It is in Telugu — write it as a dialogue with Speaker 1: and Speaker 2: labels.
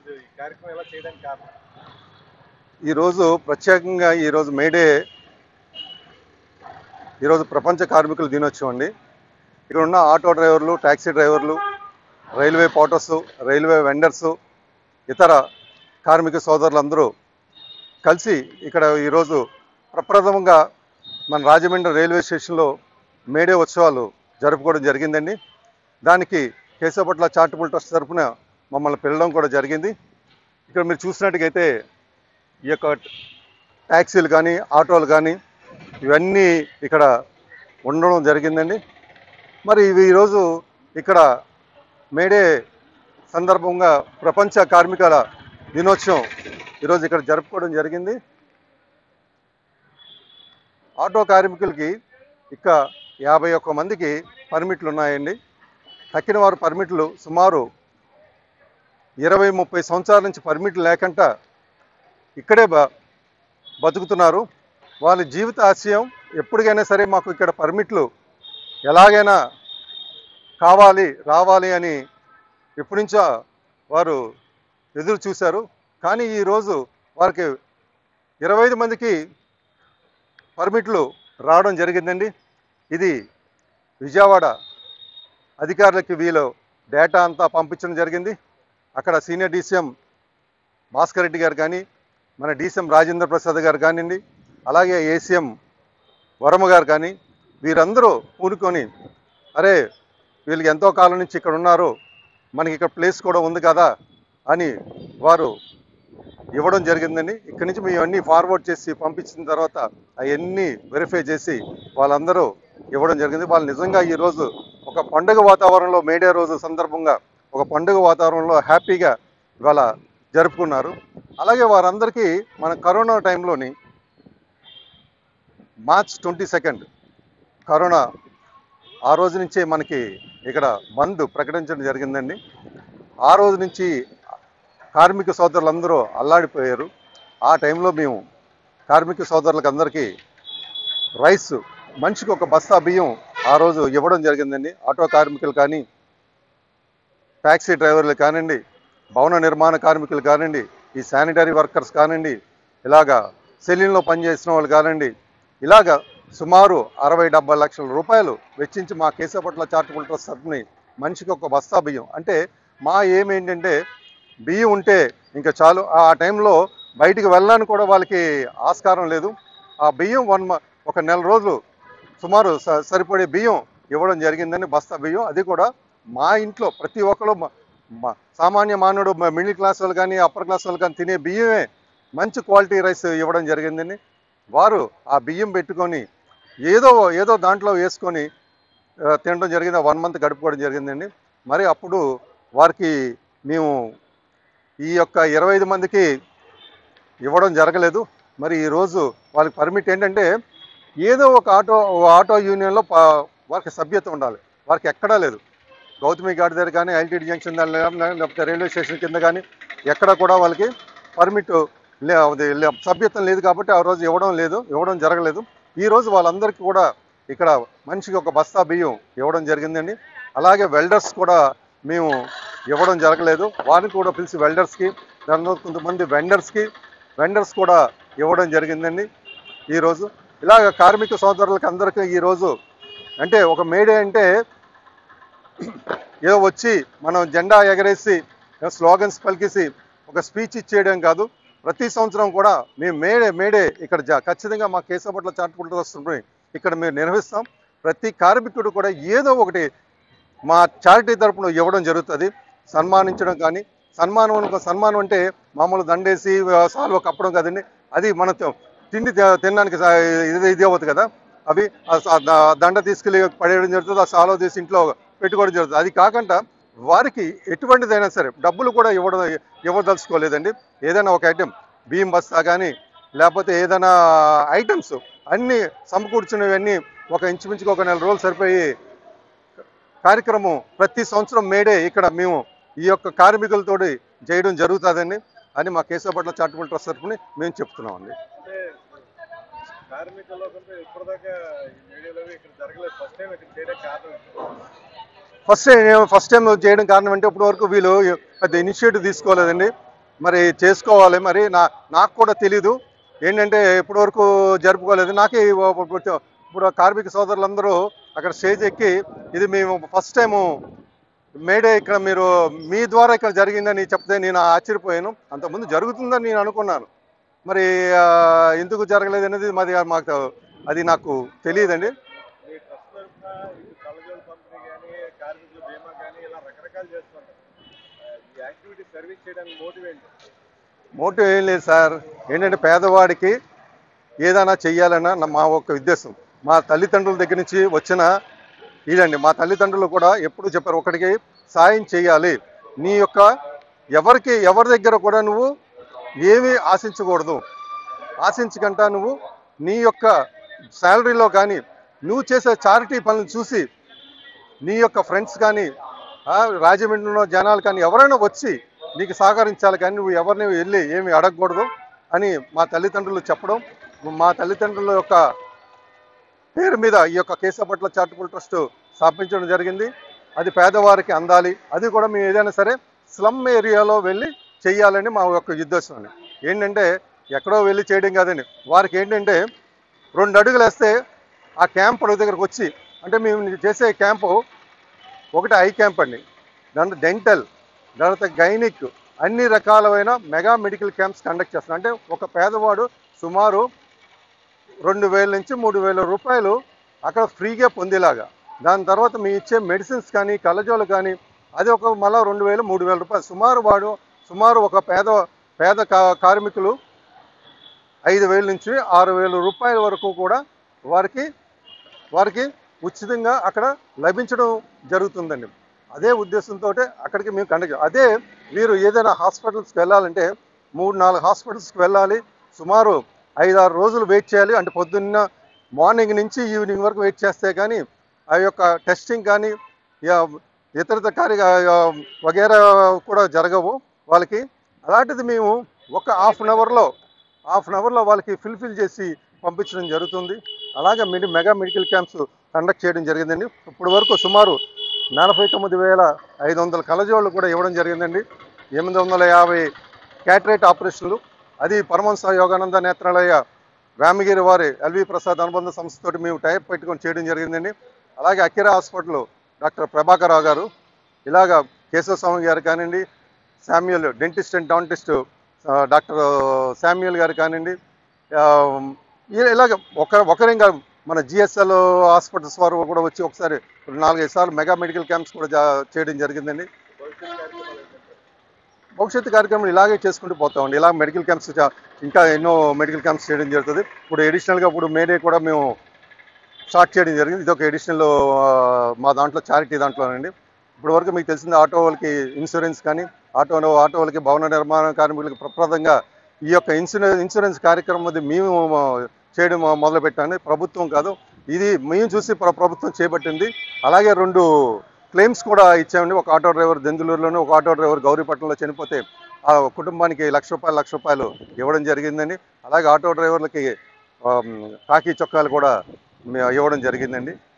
Speaker 1: ఈరోజు ఈ కార్యక్రమం ఎలా చేయడానికి కారణం
Speaker 2: ఈరోజు ప్రత్యేకంగా ఈరోజు మేడే ఈరోజు ప్రపంచ కార్మికుల దినోత్సవం అండి ఇక్కడ ఉన్న ఆటో డ్రైవర్లు ట్యాక్సీ డ్రైవర్లు రైల్వే పోటర్స్ రైల్వే వెండర్స్ ఇతర కార్మిక సోదరులందరూ కలిసి ఇక్కడ ఈరోజు ప్రప్రథమంగా మన రాజమండ్రి రైల్వే స్టేషన్లో మేడే ఉత్సవాలు జరుపుకోవడం జరిగిందండి దానికి కేశవపట్ల చారిటబుల్ ట్రస్ట్ తరఫున మమ్మల్ని పిలవడం కూడా జరిగింది ఇక్కడ మీరు చూసినట్టుగైతే ఈ యొక్క ట్యాక్సీలు కానీ ఆటోలు కానీ ఇవన్నీ ఇక్కడ ఉండడం జరిగిందండి మరి ఇవి ఈరోజు ఇక్కడ మేడే సందర్భంగా ప్రపంచ కార్మికుల దినోత్సవం ఈరోజు ఇక్కడ జరుపుకోవడం జరిగింది ఆటో కార్మికులకి ఇక యాభై ఒక్క మందికి పర్మిట్లు ఉన్నాయండి తక్కిన వారు పర్మిట్లు సుమారు ఇరవై ముప్పై సంవత్సరాల నుంచి పర్మిట్లు లేకుండా ఇక్కడే బ బతుకుతున్నారు వాళ్ళ జీవిత ఆశయం ఎప్పటికైనా సరే మాకు ఇక్కడ పర్మిట్లు ఎలాగైనా కావాలి రావాలి అని ఎప్పటి నుంచో వారు ఎదురు చూశారు కానీ ఈరోజు వారికి ఇరవై ఐదు మందికి పర్మిట్లు రావడం జరిగిందండి ఇది విజయవాడ అధికారులకి వీళ్ళు డేటా అంతా పంపించడం జరిగింది అక్కడ సీనియర్ డీసీఎం భాస్కర్ రెడ్డి గారు కానీ మన డీసీఎం రాజేంద్ర ప్రసాద్ గారు కానివ్వండి అలాగే ఏసీఎం వరమ గారు కానీ వీరందరూ పూనుకొని అరే వీళ్ళకి ఎంతో కాలం నుంచి ఇక్కడ ఉన్నారు మనకి ఇక్కడ ప్లేస్ కూడా ఉంది కదా అని వారు ఇవ్వడం జరిగిందండి ఇక్కడి నుంచి మేము అన్నీ ఫార్వర్డ్ చేసి పంపించిన తర్వాత అవన్నీ వెరిఫై చేసి వాళ్ళందరూ ఇవ్వడం జరిగింది వాళ్ళు నిజంగా ఈరోజు ఒక పండుగ వాతావరణంలో మేడే రోజు సందర్భంగా ఒక పండుగ వాతావరణంలో హ్యాపీగా ఇవాళ జరుపుకున్నారు అలాగే వారందరికీ మన కరోనా టైంలోని మార్చ్ ట్వంటీ సెకండ్ కరోనా ఆ రోజు నుంచే మనకి ఇక్కడ బంద్ ప్రకటించడం జరిగిందండి ఆ రోజు నుంచి కార్మిక సోదరులందరూ అల్లాడిపోయారు ఆ టైంలో మేము కార్మిక సోదరులకు అందరికీ రైస్ మనిషికి ఒక బస్తా బియ్యం ఆ రోజు ఇవ్వడం జరిగిందండి ఆటో కార్మికులు కానీ ట్యాక్సీ డ్రైవర్లు కానివ్వండి భవన నిర్మాణ కార్మికులు కానివ్వండి ఈ శానిటరీ వర్కర్స్ కానివ్వండి ఇలాగా సెలిన్లో పనిచేసిన వాళ్ళు కానివ్వండి ఇలాగా సుమారు అరవై డెబ్బై లక్షల రూపాయలు వెచ్చించి మా కేశవపట్ల చారిటబుల్ ట్రస్ట్ తరఫుని మనిషికి ఒక బస్తా బియ్యం అంటే మా ఏం ఏంటంటే బియ్యం ఉంటే ఇంకా చాలు ఆ టైంలో బయటికి వెళ్ళడానికి కూడా వాళ్ళకి ఆస్కారం లేదు ఆ బియ్యం వన్ మ- ఒక నెల రోజులు సుమారు స- సరిపడే బియ్యం ఇవ్వడం జరిగిందని బస్తా బియ్యం అది కూడా మా ఇంట్లో ప్రతి ఒక్కరు మ- మ- సామాన్య మానవుడు మ- మిడిల్ క్లాస్ వాళ్ళు కానీ అప్పర్ క్లాస్ వాళ్ళు కానీ తినే బియ్యమే మంచి క్వాలిటీ రైస్ ఇవ్వడం జరిగిందని వారు ఆ బియ్యం పెట్టుకొని ఏదో ఏదో దాంట్లో వేసుకొని ఆ, తినడం జరిగింది వన్ మంత్ గడుపుకోవడం జరిగిందండి మరి అప్పుడు వారికి మేము ఈ యొక్క ఇరవై ఐదు మందికి ఇవ్వడం జరగలేదు మరి ఈరోజు వాళ్ళకి పర్మిట్ ఏంటంటే ఏదో ఒక ఆటో ఆటో యూనియన్లో ప- వారికి సభ్యత ఉండాలి వారికి ఎక్కడా లేదు గౌతమి గాడి దగ్గర కానీ ఎల్టీడీ జంక్షన్ దగ్గర కానీ, లేకపోతే రైల్వే స్టేషన్ కింద కానీ ఎక్కడ కూడా వాళ్ళకి పర్మిట్ లే అది లే- సభ్యత్వం లేదు కాబట్టి ఆ రోజు ఇవ్వడం లేదు ఇవ్వడం జరగలేదు ఈ రోజు వాళ్ళందరికీ కూడా ఇక్కడ మనిషికి ఒక బస్తా బియ్యం ఇవ్వడం జరిగిందండి అలాగే వెల్డర్స్ కూడా మేము ఇవ్వడం జరగలేదు వారిని కూడా పిలిచి వెల్డర్స్కి దానిలో కొంతమంది వెండర్స్కి వెండర్స్ కూడా ఇవ్వడం జరిగిందండి ఈరోజు ఇలాగ కార్మిక సోదరులకు అందరికీ ఈరోజు అంటే ఒక మేడే అంటే ఏదో వచ్చి మనం జెండా ఎగరేసి స్లోగన్స్ పలికేసి ఒక స్పీచ్ ఇచ్చేయడం కాదు ప్రతి సంవత్సరం కూడా మేము మేడే మేడే ఇక్కడ జ- ఖచ్చితంగా మా కేశవపట్ల చాటుకుంటూ వస్తుంది ఇక్కడ మేము నిర్వహిస్తాం ప్రతి కార్మికుడు కూడా ఏదో ఒకటి మా చారిటీ తరపున ఇవ్వడం జరుగుతుంది సన్మానించడం కానీ సన్మానం అనుకో- సన్మానం అంటే మామూలు దండేసి ఆ, సాల్వ కప్పడం కదండి అది మన తి- తిండి తి- తినడానికి సా- ఇది ఇది అవ్వదు కదా అవి ఆ స- ద- దండ తీసుకెళ్ళి పడేయడం జరుగుతుంది ఆ సాల్వ తీసి ఇంట్లో పెట్టుకోవడం జరుగుతుంది అది కాకుండా వారికి ఎటువంటిదైనా సరే డబ్బులు కూడా ఇవ్వడం ఇవ్వదలుచుకోలేదండి ఏదైనా ఒక ఐటెం బియ్యం బస్తా కానీ లేకపోతే ఏదైనా ఐటమ్స్ అన్నీ సమకూర్చున్నవన్నీ ఒక ఇంచుమించుగా ఒక నెల రోజులు సరిపోయి కార్యక్రమం ప్రతి సంవత్సరం మేడే ఇక్కడ మేము ఈ యొక్క కార్మికులతోటి చేయడం జరుగుతుందండి అని మా కేశవపట్ల చారిటబుల్ ట్రస్ట్ తరఫున మేము చెప్తున్నామండి
Speaker 1: అంటే కార్మికుల్లో కొంత ఇప్పటిదాకా ఈ మీడియాలో ఇక్కడ జరగలేదు ఫస్ట్ టైం ఇక్కడ చేయడానికి కారణం ఏంటి?
Speaker 2: ఫస్ట్ టైం ఫస్ట్ టైం చేయడం కారణం అంటే ఇప్పటి వరకు వీళ్ళు పెద్ద ఇనిషియేటివ్ తీసుకోలేదండి మరి చేసుకోవాలి మరి నా నాకు కూడా తెలీదు ఏంటంటే ఇప్పటి వరకు జరుపుకోలేదు నాకే ఇప్పుడు ఇప్పుడు కార్మిక సోదరులందరూ అక్కడ స్టేజ్ ఎక్కి ఇది మేము ఫస్ట్ టైము మేడే ఇక్కడ మీరు మీ ద్వారా ఇక్కడ జరిగిందని చెప్తే నేను ఆశ్చర్యపోయాను అంతకుముందు జరుగుతుందని నేను అనుకున్నాను మరి ఆ, ఎందుకు జరగలేదు అనేది మాది మాకు అది నాకు తెలియదండి
Speaker 1: మీ ట్రస్ట్ తరఫున ఇటు కళ్ళజోడు పంపిణీ కానీ కార్మికుల బీమా కానీ ఇలా రకరకాలు చేస్తుంటారు ఆ, ఈ యాక్టివిటీ సర్వీస్ చేయడానికి మోటివ్ ఏంటి
Speaker 2: మోటివ్ ఏం లేదు సార్ ఏంటంటే పేదవాడికి ఏదైనా చెయ్యాలన్న నా- మా ఒక ఉద్దేశం మా తల్లిదండ్రుల దగ్గర నుంచి వచ్చిన ఇదండి మా తల్లిదండ్రులు కూడా ఎప్పుడు చెప్పారు ఒకటికి సాయం చేయాలి నీ యొక్క ఎవరికి ఎవరి దగ్గర కూడా నువ్వు ఏమీ ఆశించకూడదు ఆశించకుండా నువ్వు నీ యొక్క శాలరీలో కానీ నువ్వు చేసే చారిటీ పనులు చూసి నీ యొక్క ఫ్రెండ్స్ కానీ ఆ, రాజమండ్రిలో జనాలు కానీ ఎవరైనా వచ్చి నీకు సహకరించాలి కానీ నువ్వు ఎవరిని వెళ్ళి ఏమి అడగకూడదు అని మా తల్లిదండ్రులు చెప్పడం మా తల్లిదండ్రుల యొక్క పేరు మీద ఈ యొక్క కేశపట్ల చారిటబుల్ ట్రస్ట్ స్థాపించడం జరిగింది అది పేదవారికి అందాలి అది కూడా మేము ఏదైనా సరే స్లమ్ ఏరియాలో వెళ్ళి చెయ్యాలని మా యొక్క ఉద్దేశం అండి ఏంటంటే ఎక్కడో వెళ్ళి చేయడం కాదండి వారికి ఏంటంటే రెండు అడుగులు వేస్తే ఆ క్యాంప్ దగ్గరకు వచ్చి అంటే మేము చేసే క్యాంపు ఒకటి ఐ క్యాంప్ అండి దాంట్లో డెంటల్ తర్వాత గైనిక్ అన్ని రకాలైన మెగా మెడికల్ క్యాంప్స్ కండక్ట్ చేస్తున్నాం అంటే ఒక పేదవాడు సుమారు రెండు వేల నుంచి మూడు వేల రూపాయలు అక్కడ ఫ్రీగా పొందేలాగా దాని తర్వాత మీ ఇచ్చే మెడిసిన్స్ కానీ కళ్ళజోలు కానీ అది ఒక మళ్ళీ రెండు వేలు మూడు వేల రూపాయలు సుమారు వాడు సుమారు ఒక పేద పేద కా- కార్మికులు ఐదు వేల నుంచి ఆరు వేల రూపాయల వరకు కూడా వారికి వారికి ఉచితంగా అక్కడ లభించడం జరుగుతుందండి అదే ఉద్దేశంతో అక్కడికి మేము కండక్ట్ అదే మీరు ఏదైనా హాస్పిటల్స్కి వెళ్ళాలంటే మూడు నాలుగు హాస్పిటల్స్కి వెళ్ళాలి సుమారు ఐదు ఆరు రోజులు వెయిట్ చేయాలి అంటే పొద్దున్న మార్నింగ్ నుంచి ఈవినింగ్ వరకు వెయిట్ చేస్తే కానీ ఆ యొక్క టెస్టింగ్ కానీ యా- ఇతరత కార్య యా- వగేరా కూడా జరగవు వాళ్ళకి అలాంటిది మేము ఒక హాఫ్ అన్ అవర్లో హాఫ్ అన్ అవర్లో వాళ్ళకి ఫిల్ఫిల్ చేసి పంపించడం జరుగుతుంది అలాగే మెడి మెగా మెడికల్ క్యాంప్స్ కండక్ట్ చేయడం జరిగిందండి ఇప్పటి వరకు సుమారు నలభై తొమ్మిది వేల ఐదు వందల కలజోళ్ళు కూడా ఇవ్వడం జరిగిందండి ఎనిమిది వందల యాభై క్యాటరేట్ ఆపరేషన్లు అది పరమహంస యోగానంద నేత్రాలయ రామగిరి వారి ఎల్వి ప్రసాద్ అనుబంధ సంస్థతోటి మేము టైప్ పెట్టుకొని చేయడం జరిగిందండి అలాగే Akira hospital doctor Prabhakar Rao garu ఇలాగా కేశవ స్వామి గారు కానివ్వండి Samuel dentist and dentist doctor Samuel garu కానివ్వండి ఆ, ఇలా- ఇలాగ ఒక ఒకరేం కాదు మన జిఎస్ఎల్ హాస్పిటల్స్ వారు కూడా వచ్చి ఒకసారి నాలుగైదు సార్లు మెగా మెడికల్ క్యాంప్స్ కూడా జా- చేయడం జరిగిందండి
Speaker 1: భవిష్యత్ కార్యక్రమాలు ఏంటంటే
Speaker 2: భవిష్యత్తు కార్యక్రమం ఇలాగే చేసుకుంటూ పోతామండి ఇలా మెడికల్ క్యాంప్స్ చా- ఇంకా ఎన్నో మెడికల్ క్యాంప్స్ చేయడం జరుగుతుంది ఇప్పుడు ఎడిషనల్గా ఇప్పుడు మేడే కూడా మేము స్టార్ట్ చేయడం జరిగింది ఇది ఒక ఎడిషనల్ మా దాంట్లో చారిటీ దాంట్లోనండి ఇప్పుడు వరకు మీకు తెలిసింది ఆటో వాళ్ళకి ఇన్సూరెన్స్ కానీ ఆటో ఆటో వాళ్ళకి భవన నిర్మాణ కార్మికులకి ప్రప్రదంగా ఈ యొక్క ఇన్సూరెన్స్ ఇన్సూరెన్స్ కార్యక్రమం అది మేము ఆ, చేయడం మొదలు పెట్టాను ప్రభుత్వం కాదు ఇది మేము చూసి ప్ర- ప్రభుత్వం చేపట్టింది అలాగే రెండు క్లెయిమ్స్ కూడా ఇచ్చామండి ఒక ఆటో డ్రైవర్ దెందులూరులోను ఒక ఆటో డ్రైవర్ గౌరీపట్నంలో చనిపోతే ఆ కుటుంబానికి లక్ష రూపాయలు లక్ష రూపాయలు ఇవ్వడం జరిగిందండి అలాగే ఆటో డ్రైవర్లకి ఆ, కాకి చొక్కాలు కూడా మే- ఇవ్వడం జరిగిందండి